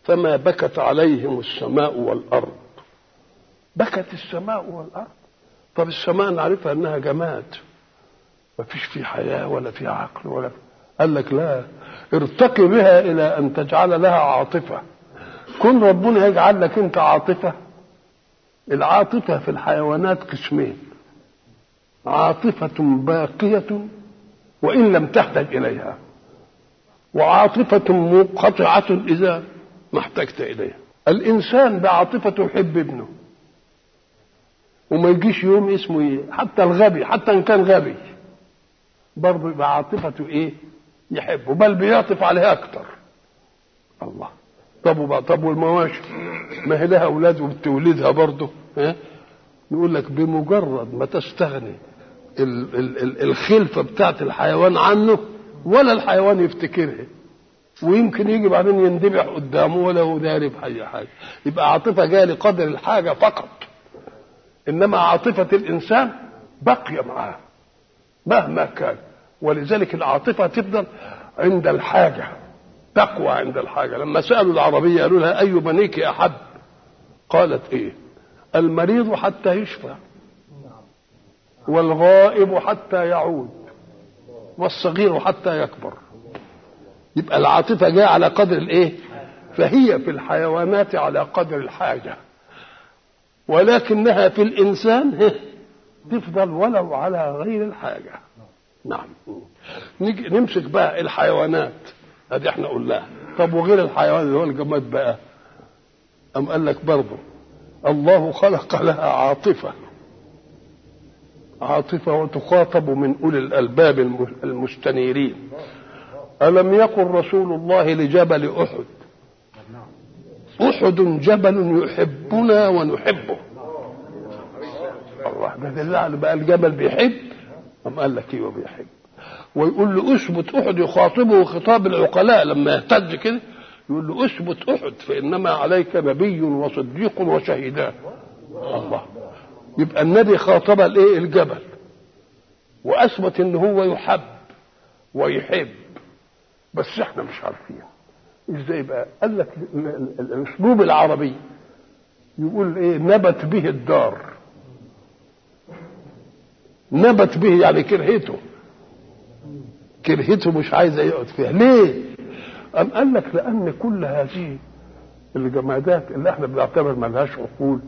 فما بكت عليهم السماء والارض بكت السماء والارض طب السماء نعرفها انها جماد ما فيش في حياه ولا في عقل ولا قال لك لا ارتقي بها الى ان تجعل لها عاطفه كن ربنا يجعل لك انت عاطفه العاطفه في الحيوانات قسمين عاطفه باقيه وان لم تحتج اليها وعاطفه منقطعه اذا ما احتجت اليها الانسان بعاطفته يحب ابنه وما يجيش يوم اسمه ايه حتى الغبي حتى ان كان غبي برضه يبقى عاطفته ايه يحبه بل بيعطف عليه اكتر الله طب وبقى طب والمواشي ما هي لها اولاد وبتولدها برضه ها يقول لك بمجرد ما تستغني ال ال ال الخلفه بتاعت الحيوان عنه ولا الحيوان يفتكرها ويمكن يجي بعدين يندبح قدامه ولا هو داري بأي حاجه يبقى عاطفه جايه لقدر الحاجه فقط انما عاطفه الانسان باقيه معاه مهما كان ولذلك العاطفه تفضل عند الحاجه تقوى عند الحاجه لما سالوا العربيه قالوا لها اي بنيك احب قالت ايه المريض حتى يشفى والغائب حتى يعود والصغير حتى يكبر يبقى العاطفه جايه على قدر الايه فهي في الحيوانات على قدر الحاجه ولكنها في الانسان تفضل ولو على غير الحاجه نعم نيجي نمسك بقى الحيوانات ادي احنا قلناها طب وغير الحيوان اللي هو الجماد بقى ام قال لك برضه الله خلق لها عاطفه عاطفه وتخاطب من اولي الالباب المستنيرين الم يقل رسول الله لجبل احد احد جبل يحبنا ونحبه الله ده دليل على بقى الجبل بيحب أم قال لك ايوه بيحب ويقول له اثبت احد يخاطبه خطاب العقلاء لما يهتز كده يقول له اثبت احد فانما عليك نبي وصديق وشهيدان الله يبقى النبي خاطب الايه الجبل واثبت ان هو يحب ويحب بس احنا مش عارفين ازاي بقى قال لك الاسلوب العربي يقول ايه نبت به الدار نبت به يعني كرهته كرهته مش عايز يقعد فيها ليه أم قال لك لأن كل هذه الجمادات اللي احنا بنعتبر ملهاش عقول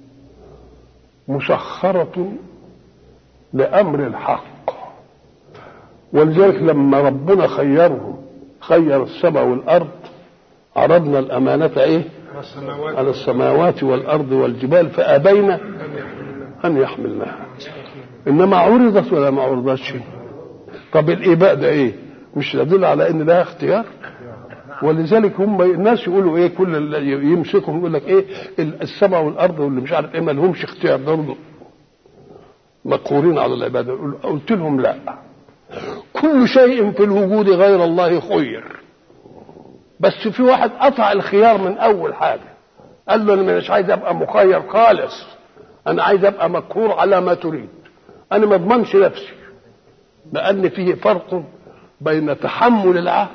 مسخرة لأمر الحق ولذلك لما ربنا خيرهم خير السماء والأرض عرضنا الأمانة إيه؟ على السماوات والأرض والجبال فأبين أن يحملناها إنما عرضت ولا ما عرضتش طب الإباء ده إيه؟ مش يدل على إن لها اختيار؟ ولذلك هم الناس يقولوا ايه كل اللي يمسكهم يقول لك ايه السماء والارض واللي مش عارف ايه ما لهمش اختيار دول مقهورين على العباده قلت لهم لا كل شيء في الوجود غير الله خير بس في واحد قطع الخيار من اول حاجه قال له انا مش عايز ابقى مخير خالص انا عايز ابقى مقهور على ما تريد انا ما اضمنش نفسي لان فيه فرق بين تحمل العهد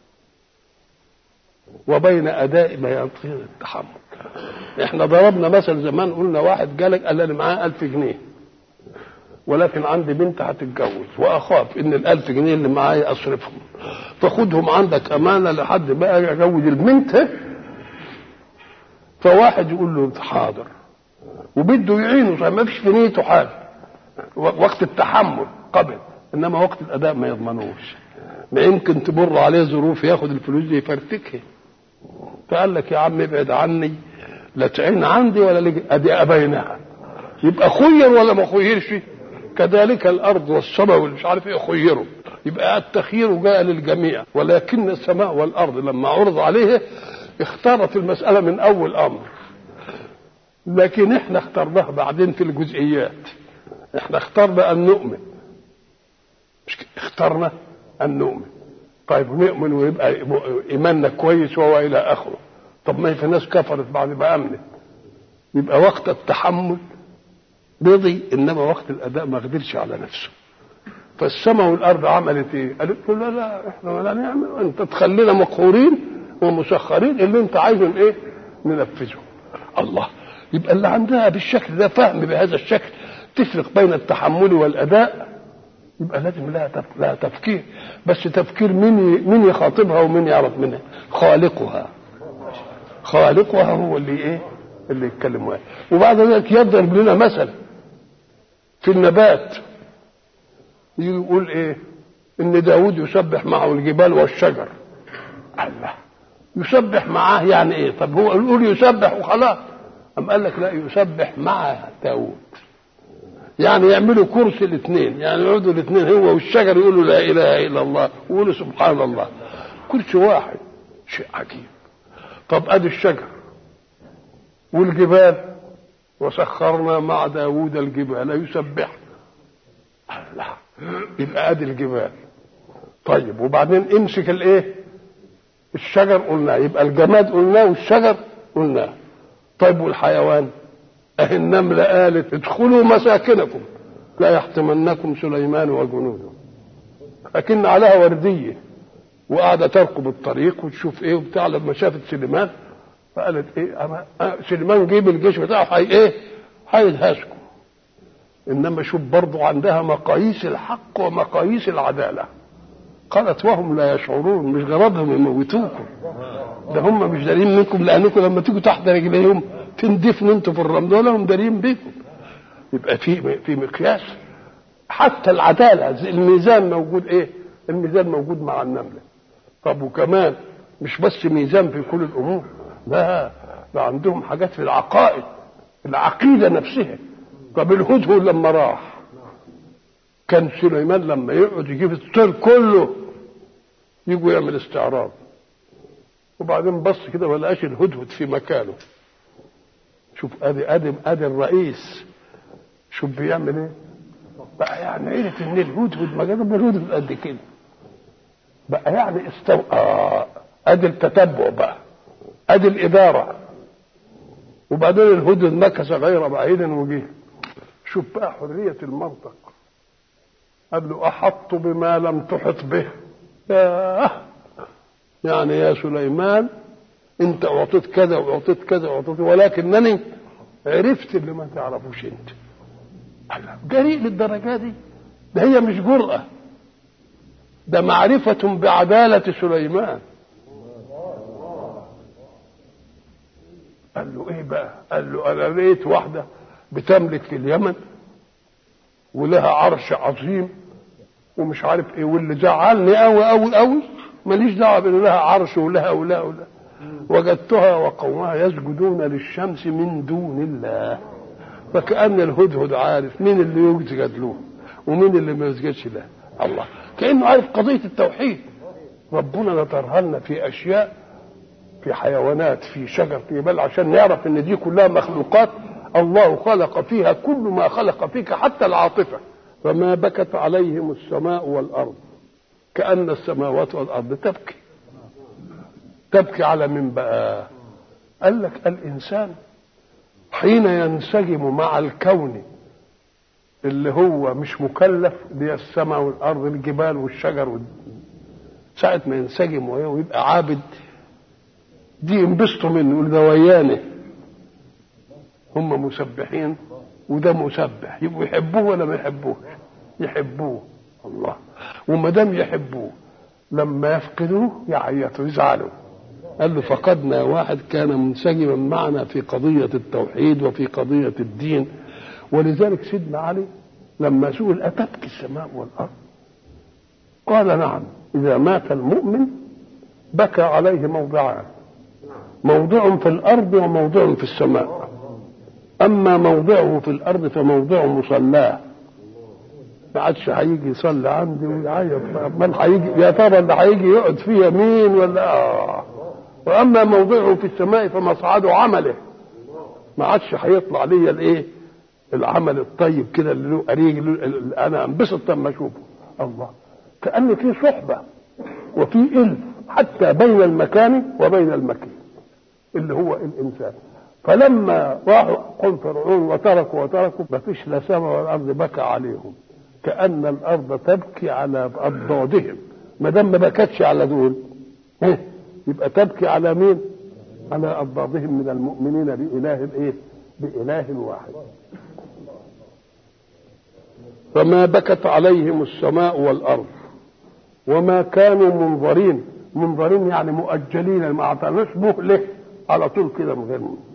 وبين اداء ما ينطيه التحمل احنا ضربنا مثل زمان قلنا واحد جالك قال انا معاه ألف جنيه ولكن عندي بنت هتتجوز واخاف ان الألف جنيه اللي معايا اصرفهم فخدهم عندك امانه لحد ما اجي اجوز البنت فواحد يقول له حاضر وبده يعينه ما فيش في نيته حاجه وقت التحمل قبل انما وقت الاداء ما يضمنوش ما يمكن تمر عليه ظروف ياخد الفلوس دي يفرتكها فقال لك يا عم ابعد عني لا تعين عندي ولا لجي ادي ابينها يبقى خير ولا ما خيرش كذلك الارض والسماء واللي مش عارف ايه خيروا يبقى التخيير جاء للجميع ولكن السماء والارض لما عرض عليه اختارت المساله من اول امر لكن احنا اخترناها بعدين في الجزئيات احنا اخترنا ان نؤمن مش اخترنا ان نؤمن طيب نؤمن ويبقى ايماننا كويس وهو الى اخره طب ما في ناس كفرت بعد ما امنت يبقى وقت التحمل رضي انما وقت الاداء ما قدرش على نفسه فالسماء والارض عملت ايه؟ قالت له لا لا احنا ولا نعمل انت تخلينا مقهورين ومسخرين اللي انت عايزهم ايه ننفذه الله يبقى اللي عندها بالشكل ده فهم بهذا الشكل تفرق بين التحمل والاداء يبقى لازم لها تف- لها تفكير بس تفكير مين ي- مين يخاطبها ومين يعرف منها خالقها خالقها هو اللي ايه اللي يتكلم معاه وبعد ذلك يضرب لنا مثل في النبات يقول ايه ان داود يسبح معه الجبال والشجر الله يسبح معاه يعني ايه طب هو يقول يسبح وخلاص أم قال لك لا يسبح مع داود يعني يعملوا كرسي الاثنين يعني يقعدوا الاثنين هو والشجر يقولوا لا اله الا الله ويقولوا سبحان الله كرسي واحد شيء عجيب طب ادي الشجر والجبال وسخرنا مع داود الجبال يسبح الله يبقى ادي الجبال طيب وبعدين امسك الايه الشجر قلناه يبقى الجماد قلناه والشجر قلناه طيب والحيوان اهي النملة قالت ادخلوا مساكنكم لا يحتمنكم سليمان وجنوده لكن عليها وردية وقاعدة ترقب الطريق وتشوف ايه وبتاع لما شافت سليمان فقالت ايه أما أه سليمان جيب الجيش بتاعه حي ايه هيدهسكم انما شوف برضه عندها مقاييس الحق ومقاييس العداله قالت وهم لا يشعرون مش غرضهم يموتوكم ده هم مش دارين منكم لانكم لما تيجوا تحت رجليهم تندفنوا انتوا في الرمل ولا هم دارين بيكم يبقى في في مقياس حتى العداله الميزان موجود ايه؟ الميزان موجود مع النمله طب وكمان مش بس ميزان في كل الامور لا ده عندهم حاجات في العقائد العقيده نفسها طب الهدهد لما راح كان سليمان لما يقعد يجيب الطير كله يجوا يعمل استعراض وبعدين بص كده ما لقاش الهدهد في مكانه شوف ادي ادي ادي الرئيس شوف بيعمل ايه بقى يعني عرف ان الهدهد ما جاب الهدهد قد كده بقى يعني استو آه ادي التتبع بقى ادي الاداره وبعدين الهدهد مكث غير بعيد وجه شوف بقى حريه المنطق قال له احط بما لم تحط به ياه يعني يا سليمان انت اعطيت كذا واعطيت كذا واعطيت ولكنني عرفت اللي ما تعرفوش انت جريء للدرجه دي ده هي مش جرأة ده معرفة بعدالة سليمان قال له ايه بقى قال له انا لقيت واحدة بتملك في اليمن ولها عرش عظيم ومش عارف ايه واللي زعلني قوي قوي قوي ماليش دعوه بان لها عرش ولها ولها ولها وجدتها وقومها يسجدون للشمس من دون الله فكأن الهدهد عارف مين اللي يسجد له ومين اللي ما يسجدش له الله كأنه عارف قضية التوحيد ربنا نطرها لنا في أشياء في حيوانات في شجر في جبال عشان نعرف ان دي كلها مخلوقات الله خلق فيها كل ما خلق فيك حتى العاطفه فما بكت عليهم السماء والارض كان السماوات والارض تبكي تبكي على من بقى قال لك الانسان حين ينسجم مع الكون اللي هو مش مكلف دي السماء والارض الجبال والشجر وال... ساعة ما ينسجم ويبقى عابد دي ينبسطوا منه يقول ده ويانه هم مسبحين وده مسبح يبقوا يحبوه ولا ما يحبوه يحبوه الله وما دام يحبوه لما يفقدوه يعيطوا يزعلوا قال له فقدنا واحد كان منسجما معنا في قضية التوحيد وفي قضية الدين ولذلك سيدنا علي لما سئل أتبكي السماء والأرض قال نعم إذا مات المؤمن بكى عليه موضعان موضع في الأرض وموضع في السماء أما موضعه في الأرض فموضع مصلاه ما عادش هيجي يصلي عندي ويعيط امال هيجي يا ترى اللي هيجي يقعد فيها مين ولا آه. واما موضعه في السماء فمصعد عمله ما عادش هيطلع ليا الايه العمل الطيب كده اللي له قريج انا انبسط لما اشوفه الله كان في صحبه وفي الف حتى بين المكان وبين المكين اللي هو الانسان فلما راحوا قوم فرعون وتركوا وتركوا ما فيش لا سماء ولا ارض بكى عليهم كأن الأرض تبكي على أضدادهم ما دام ما بكتش على دول يبقى تبكي على مين على أضدادهم من المؤمنين بإله إيه بإله واحد فما بكت عليهم السماء والأرض وما كانوا منظرين منظرين يعني مؤجلين ما اعطاناش مهله على طول كده من غير